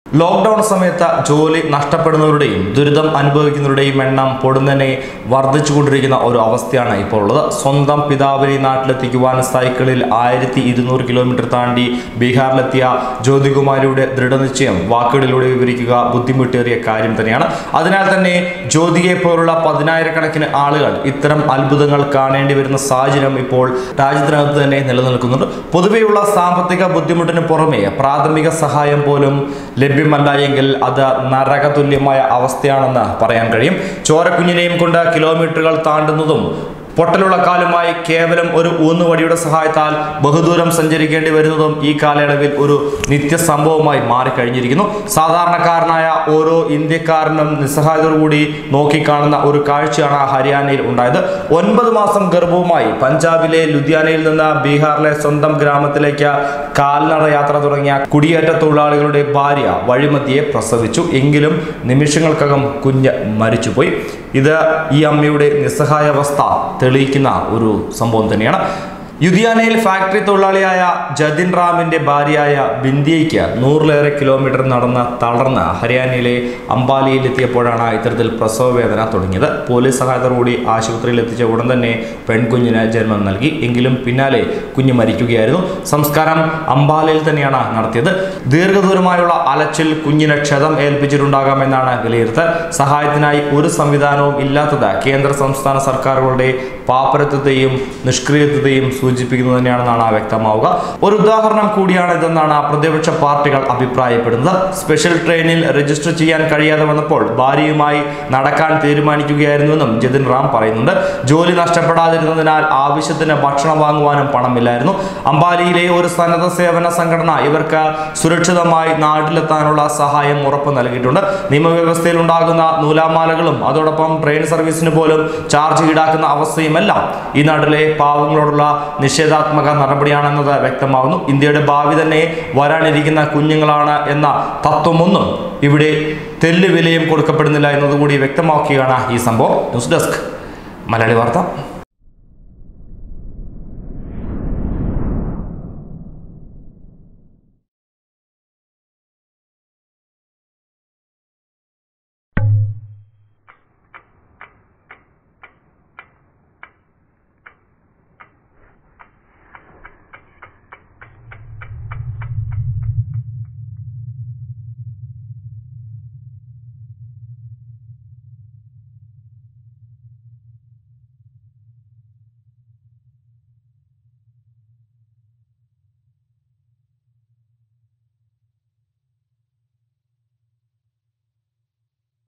lockdown സമയത്ത് ജോലി നഷ്ടപ്പെടുന്നവരുടെയും ദുരിതം അനുഭവിക്കുന്നവരുടെയും എണ്ണം പൊടുന്നനെ വർദ്ധിച്ചുകൊണ്ടിരിക്കുന്ന ഒരു അവസ്ഥയാണ് ഇപ്പോൾ ഉള്ളത് സ്വന്തം പിതാവിനെ നാട്ടിലെത്തിക്കുവാൻ സൈക്കിളിൽ ആയിരത്തി ഇരുന്നൂറ് കിലോമീറ്റർ താണ്ടി ബീഹാറിലെത്തിയ ജ്യോതികുമാരിയുടെ ദൃഢനിശ്ചയം വാക്കുകളിലൂടെ വിവരിക്കുക ബുദ്ധിമുട്ടേറിയ കാര്യം തന്നെയാണ് അതിനാൽ തന്നെ ജ്യോതികയെ പോലുള്ള പതിനായിരക്കണക്കിന് ആളുകൾ ഇത്തരം അത്ഭുതങ്ങൾ കാണേണ്ടി വരുന്ന സാഹചര്യം ഇപ്പോൾ രാജ്യത്തിനകത്ത് തന്നെ നിലനിൽക്കുന്നുണ്ട് പൊതുവെയുള്ള സാമ്പത്തിക ബുദ്ധിമുട്ടിന് പുറമെ പ്രാഥമിക സഹായം പോലും ലഭ്യമല്ല എങ്കിൽ അത് നരകതുല്യമായ അവസ്ഥയാണെന്ന് പറയാൻ കഴിയും ചോരക്കുഞ്ഞിനെയും കൊണ്ട് കിലോമീറ്ററുകൾ താണ്ടുന്നതും പൊട്ടലുള്ള കാലുമായി കേവലം ഒരു ഊന്നുവടിയുടെ സഹായത്താൽ ബഹുദൂരം സഞ്ചരിക്കേണ്ടി വരുന്നതും ഈ കാലയളവിൽ ഒരു നിത്യ സംഭവമായി മാറിക്കഴിഞ്ഞിരിക്കുന്നു സാധാരണക്കാരനായ ഓരോ ഇന്ത്യക്കാരനും നിസ്സഹായതയോടുകൂടി നോക്കിക്കാണുന്ന ഒരു കാഴ്ചയാണ് ഹരിയാനയിൽ ഉണ്ടായത് ഒൻപത് മാസം ഗർഭവുമായി പഞ്ചാബിലെ ലുധിയാനയിൽ നിന്ന് ബീഹാറിലെ സ്വന്തം ഗ്രാമത്തിലേക്ക് കാൽനട യാത്ര തുടങ്ങിയ കുടിയേറ്റ തൊഴിലാളികളുടെ ഭാര്യ വഴിമതിയെ പ്രസവിച്ചു എങ്കിലും നിമിഷങ്ങൾക്കകം കുഞ്ഞ് മരിച്ചുപോയി ഇത് ഈ അമ്മയുടെ നിസ്സഹായാവസ്ഥ തെളിയിക്കുന്ന ഒരു സംഭവം തന്നെയാണ് യുധിയാനയിൽ ഫാക്ടറി തൊഴിലാളിയായ ജതിൻ റാമിന്റെ ഭാര്യയായ ബിന്ദിയയ്ക്ക് നൂറിലേറെ കിലോമീറ്റർ നടന്ന് തളർന്ന് ഹരിയാനയിലെ അംബാലിയിൽ എത്തിയപ്പോഴാണ് ഇത്തരത്തിൽ പ്രസവ വേദന തുടങ്ങിയത് പോലീസ് സഹായത്തോടുകൂടി ആശുപത്രിയിൽ എത്തിച്ച ഉടൻ തന്നെ പെൺകുഞ്ഞിന് ജന്മം നൽകി എങ്കിലും പിന്നാലെ കുഞ്ഞ് മരിക്കുകയായിരുന്നു സംസ്കാരം അംബാലയിൽ തന്നെയാണ് നടത്തിയത് ദീർഘദൂരമായുള്ള അലച്ചിൽ കുഞ്ഞിന് ക്ഷതം ഏൽപ്പിച്ചിട്ടുണ്ടാകാമെന്നാണ് വിലയിരുത്തൽ സഹായത്തിനായി ഒരു സംവിധാനവും ഇല്ലാത്തത് കേന്ദ്ര സംസ്ഥാന സർക്കാരുകളുടെ പാപ്പരത്വത്തെയും നിഷ്ക്രിയത്വത്തെയും സൂചിപ്പിക്കുന്നത് തന്നെയാണെന്നാണ് വ്യക്തമാവുക ഒരു ഉദാഹരണം കൂടിയാണ് ഇതെന്നാണ് പ്രതിപക്ഷ പാർട്ടികൾ അഭിപ്രായപ്പെടുന്നത് സ്പെഷ്യൽ ട്രെയിനിൽ രജിസ്റ്റർ ചെയ്യാൻ കഴിയാതെ വന്നപ്പോൾ ഭാര്യയുമായി നടക്കാൻ തീരുമാനിക്കുകയായിരുന്നുവെന്നും ജതിൻ റാം പറയുന്നുണ്ട് ജോലി നഷ്ടപ്പെടാതിരുന്നതിനാൽ ആവശ്യത്തിന് ഭക്ഷണം വാങ്ങുവാനും പണമില്ലായിരുന്നു അംബാലിയിലെ ഒരു സന്നദ്ധ സേവന സംഘടന ഇവർക്ക് സുരക്ഷിതമായി നാട്ടിലെത്താനുള്ള സഹായം ഉറപ്പ് നൽകിയിട്ടുണ്ട് നിയമവ്യവസ്ഥയിൽ ഉണ്ടാകുന്ന നൂലാമാലകളും അതോടൊപ്പം ട്രെയിൻ സർവീസിന് പോലും ചാർജ് ഈടാക്കുന്ന അവസ്ഥയുമെല്ലാം ഈ നാട്ടിലെ പാവങ്ങളോടുള്ള നിഷേധാത്മക നടപടിയാണെന്നത് വ്യക്തമാകുന്നു ഇന്ത്യയുടെ ഭാവി തന്നെ വരാനിരിക്കുന്ന കുഞ്ഞുങ്ങളാണ് എന്ന തത്വമൊന്നും ഇവിടെ തെല്ല് വിലയും കൊടുക്കപ്പെടുന്നില്ല എന്നതുകൂടി വ്യക്തമാക്കുകയാണ് ഈ സംഭവം ന്യൂസ് ഡെസ്ക് മലയാളി വാർത്ത